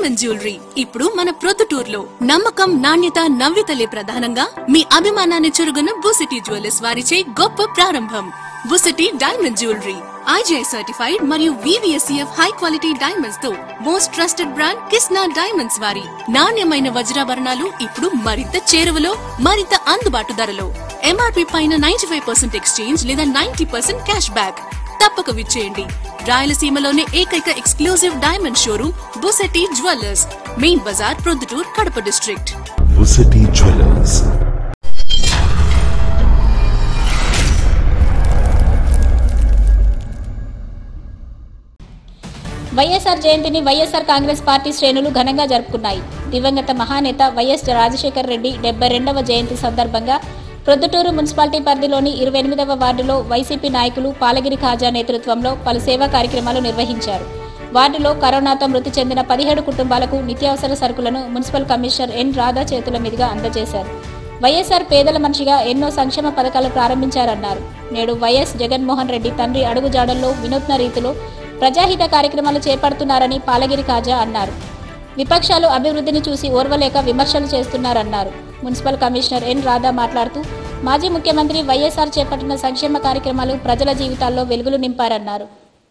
Diamond jewellery ఇప్పుడు మన ప్రొద్దుటూరులో నమ్మకం నాణ్యత నవ్యతలే ప్రధానంగా మీ అభిమానాన్ని చురుగున్న బుసిటీ జ్యువెలర్స్ వారిచే గొప్ప ప్రారంభం Busetty diamond jewellery IGI certified మరియు వివిఎస్ఎఫ్ హై క్వాలిటీ డైమండ్స్ తో most trusted brand Kisna diamonds వారి నాణ్యమైన వజ్రాభరణాలు ఇప్పుడు మరింత చేరువలో మరింత అందుబాటు ధరలో ఎంఆర్పి పైన నైన్టీ ఫైవ్ పర్సెంట్ ఎక్స్చేంజ్ లేదా నైన్టీ పర్సెంట్ క్యాష్ బ్యాక్ తప్పక విచ్చేయండి రాయలసీమలోనే ఏకైక exclusive diamond showroom Busetty jewellers main Bazaar Proddatur Kadapa district City Jewelers. YSR జయంతిని వైఎస్ఆర్ కాంగ్రెస్ పార్టీ శ్రేణులు ఘనంగా జరుపుకున్నాయి దివంగత మహానేత వైఎస్ రాజశేఖర్ రెడ్డి డెబ్బై రెండవ జయంతి సందర్భంగా ప్రొద్దుటూరు మున్సిపాలిటీ పరిధిలోని ఇరవై ఎనిమిదవ వార్డులో వైసీపీ నాయకులు పాలగిరి ఖాజా నేతృత్వంలో పలు సేవా కార్యక్రమాలు నిర్వహించారు వార్డులో కరోనాతో మృతి చెందిన పదిహేడు కుటుంబాలకు నిత్యావసర సరుకులను మున్సిపల్ కమిషనర్ ఎన్ రాధా చేతుల మీదుగా అందజేశారు వైఎస్ఆర్ పేదల మనిషిగా ఎన్నో సంక్షేమ పథకాలు ప్రారంభించారన్నారు నేడు వైఎస్ జగన్మోహన్ రెడ్డి తండ్రి అడుగుజాడల్లో వినూత్న రీతిలో ప్రజాహిత కార్యక్రమాలు చేపడుతున్నారని పాలగిరి కాజా అన్నారు విపక్షాలు అభివృద్ధిని చూసి ఓర్వలేక విమర్శలు చేస్తున్నారన్నారు మున్సిపల్ కమిషనర్ ఎన్ రాధా మాట్లాడుతూ మాజీ ముఖ్యమంత్రి వైఎస్ఆర్ చేపట్టిన సంక్షేమ కార్యక్రమాలు ప్రజల జీవితాల్లో వెలుగులు నింపారన్నారు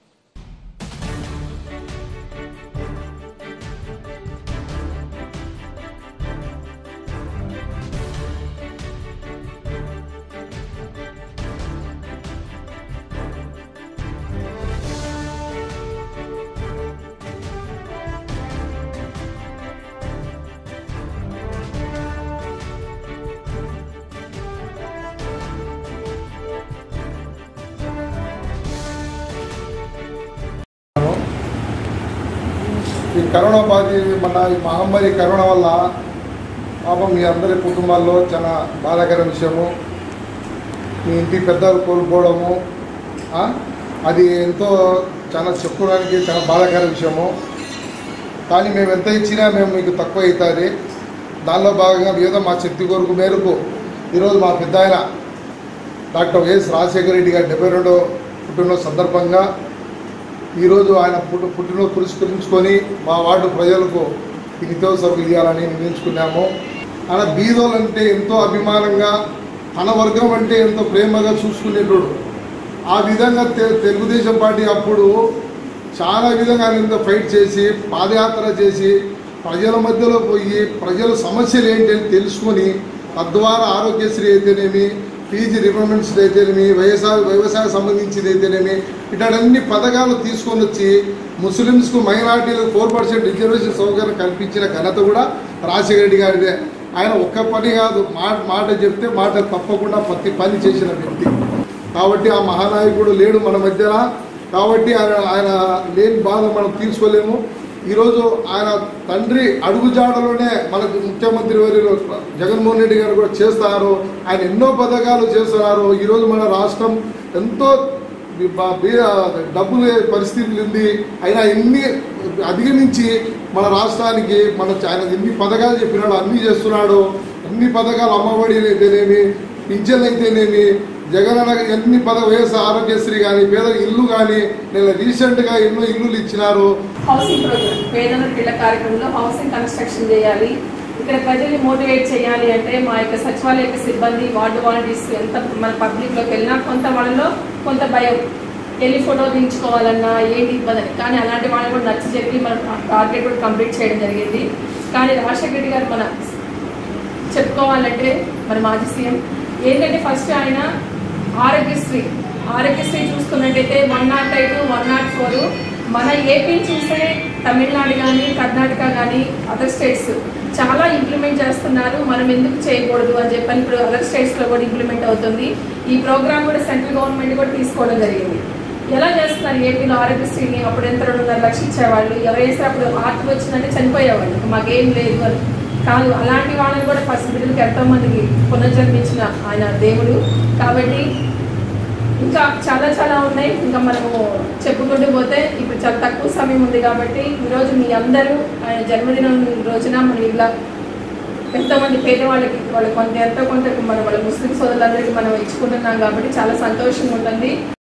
ఈ కరోనా బాధి మన ఈ మహమ్మారి కరోనా వల్ల పాపం మీ అందరి కుటుంబాల్లో చాలా బాధాకర విషయము మీ ఇంటి పెద్దలు కోల్పోవడము ఆ, అది ఎంతో చాలా చెప్పుకోవడానికి చాలా బాధాకర విషయము కానీ మేము ఎంత ఇచ్చినా మేము మీకు తక్కువ అవుతుంది దానిలో భాగంగా ఏదో మా శక్తి కొరకు మేరకు ఈరోజు మా పెద్ద ఆయన డాక్టర్ వైఎస్ రాజశేఖర రెడ్డి గారి డెబ్బై రెండో పుట్టినరోజు సందర్భంగా ఈరోజు ఆయన పుట్టు పుట్టినరోజు పురస్కరించుకొని మా వార్డు ప్రజలకు ఈ నిత్యావసరాలు ఇవ్వాలని నిర్ణయించుకున్నాము ఆయన బీదోలంటే ఎంతో అభిమానంగా తన వర్గం అంటే ఎంతో ప్రేమగా చూసుకునేటోడు ఆ విధంగా తె- తెలుగుదేశం పార్టీ అప్పుడు చాలా విధంగా ఆయన ఎంతో ఫైట్ చేసి పాదయాత్ర చేసి ప్రజల మధ్యలో పోయి ప్రజల సమస్యలు ఏంటి అని తెలుసుకొని తద్వారా ఆరోగ్యశ్రీ అయితేనేమి ఫీజు రిఫండ్స్ అయితేనేమి వ్యవసాయ వ్యవసాయ సంబంధించింది అయితేనేమి ఇట్లాంటి పథకాలు తీసుకొని వచ్చి ముస్లిమ్స్కు మైనార్టీలకు ఫోర్ పర్సెంట్ రిజర్వేషన్ సౌకర్యం కల్పించిన ఘనత కూడా రాజశేఖర రెడ్డి గారిదే ఆయన ఒక్క పని కాదు మాట మాట చెప్తే మాట తప్పకుండా ప్రతి పని చేసిన వ్యక్తి కాబట్టి ఆ మహానాయకుడు లేడు మన మధ్యన కాబట్టి ఆయన ఆయన లేని బాధ మనం తీర్చుకోలేము ఈరోజు ఆయన తండ్రి అడుగుజాడలోనే మనకు ముఖ్యమంత్రి వర్యులు జగన్మోహన్ రెడ్డి గారు కూడా చేస్తున్నారు ఆయన ఎన్నో పథకాలు చేస్తున్నారు ఈరోజు మన రాష్ట్రం ఎంతో బ- బీ- డబ్బులు పరిస్థితులు ఉంది అయినా ఎన్ని అధిగమించి మన రాష్ట్రానికి మన ఆయన ఎన్ని పథకాలు చెప్పినాడు అన్నీ చేస్తున్నాడు అన్ని పథకాలు అమ్మఒడి అయితేనేమి పింఛన్లు అయితేనేమి జగన్ అన్న ఎన్ని పద వైఎస్ఆర్ ఆరోగ్యశ్రీ కానీ పేద ఇల్లు కానీ నేను రీసెంట్గా ఎన్నో ఇల్లులు ఇచ్చినారు హౌసింగ్ ప్రోగ్రామ్ పేదలకు ఇళ్ల కార్యక్రమంలో హౌసింగ్ కన్స్ట్రక్షన్ చేయాలి ఇక్కడ ప్రజల్ని మోటివేట్ చేయాలి అంటే మా యొక్క సచివాలయ యొక్క సిబ్బంది వార్డు వాలంటీర్స్ ఎంత మన పబ్లిక్లోకి వెళ్ళినా కొంత వాళ్ళలో కొంత భయం వెళ్ళి ఫోటో దించుకోవాలన్నా ఏంటి ఇబ్బంది అని. కానీ అలాంటి వాళ్ళని కూడా నచ్చ చెప్పి మనం టార్గెట్ కూడా కంప్లీట్ చేయడం జరిగింది కానీ రాజశేఖర రెడ్డి గారు మన చెప్పుకోవాలంటే మన మాజీ సీఎం ఏంటంటే ఫస్ట్ ఆయన ఆరోగ్యశ్రీ ఆరోగ్యశ్రీ చూసుకున్నట్టయితే one nought eight one nought four మన ఏపీ చూస్తే తమిళనాడు కానీ కర్ణాటక కానీ అదర్ స్టేట్స్ చాలా ఇంప్లిమెంట్ చేస్తున్నారు మనం ఎందుకు చేయకూడదు అని చెప్పని ఇప్పుడు అదర్ స్టేట్స్లో కూడా ఇంప్లిమెంట్ అవుతుంది ఈ ప్రోగ్రామ్ కూడా సెంట్రల్ గవర్నమెంట్ కూడా తీసుకోవడం జరిగింది ఎలా చేస్తున్నారు ఏపీలో ఆరోగ్యశ్రీని అప్పుడు ఎంత రెండున్నర లక్షలు ఇచ్చేవాళ్ళు ఎవరైతే అప్పుడు ఆర్ట్ వచ్చిందంటే చనిపోయేవాళ్ళు ఇంకా మాకేం లేదు అని కాదు అలాంటి వాళ్ళని కూడా ఫస్ట్ బిడ్డలకి ఎంతో మందికి పునర్జన్మించిన ఆయన దేవుడు కాబట్టి ఇంకా చాలా చాలా ఉన్నాయి ఇంకా మనము చెప్పుకుంటూ పోతే ఇప్పుడు చాలా తక్కువ సమయం ఉంది కాబట్టి ఈరోజు మీ అందరూ ఆయన జన్మదినం రోజున మనం ఇలా ఎంతోమంది పేదవాళ్ళకి వాళ్ళకి కొంత ఎంతో కొంత మన వాళ్ళ ముస్లిం సోదరులందరికీ మనం ఇచ్చుకుంటున్నాం కాబట్టి చాలా సంతోషంగా ఉంటుంది